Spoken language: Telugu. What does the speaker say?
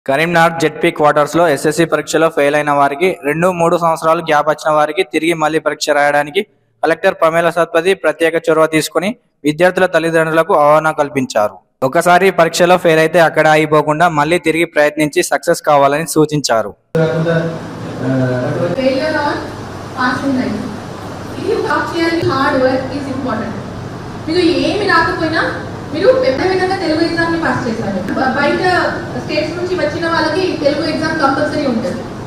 కరీంనగర్ జెడ్పీ క్వార్టర్స్ లో ఎస్ఎస్సి పరీక్షలో ఫెయిల్ అయిన వారికి రెండు మూడు సంవత్సరాలు గ్యాప్ వచ్చిన వారికి తిరిగి మళ్ళీ పరీక్ష రాయడానికి కలెక్టర్ ప్రమేల సత్పతి ప్రత్యేక చొరవ తీసుకుని విద్యార్థుల తల్లిదండ్రులకు ఆహ్వానం కల్పించారు ఒకసారి పరీక్షలో ఫెయిల్ అయితే అక్కడ అయిపోకుండా మళ్ళీ తిరిగి ప్రయత్నించి సక్సెస్ కావాలని సూచించారు failure or passing time. ఇది టాప్ చేయాలి హార్డ్ వర్క్ ఈజ్ ఇంపార్టెంట్ మీకు ఏమి రాకపోయినా మీరు పెద్ద విధంగా తెలుగు ఎగ్జామ్ ని పాస్ చేశారు బ- బయట స్టేట్స్ నుంచి వచ్చిన వాళ్ళకి తెలుగు ఎగ్జామ్ కంపల్సరీ ఉంటుంది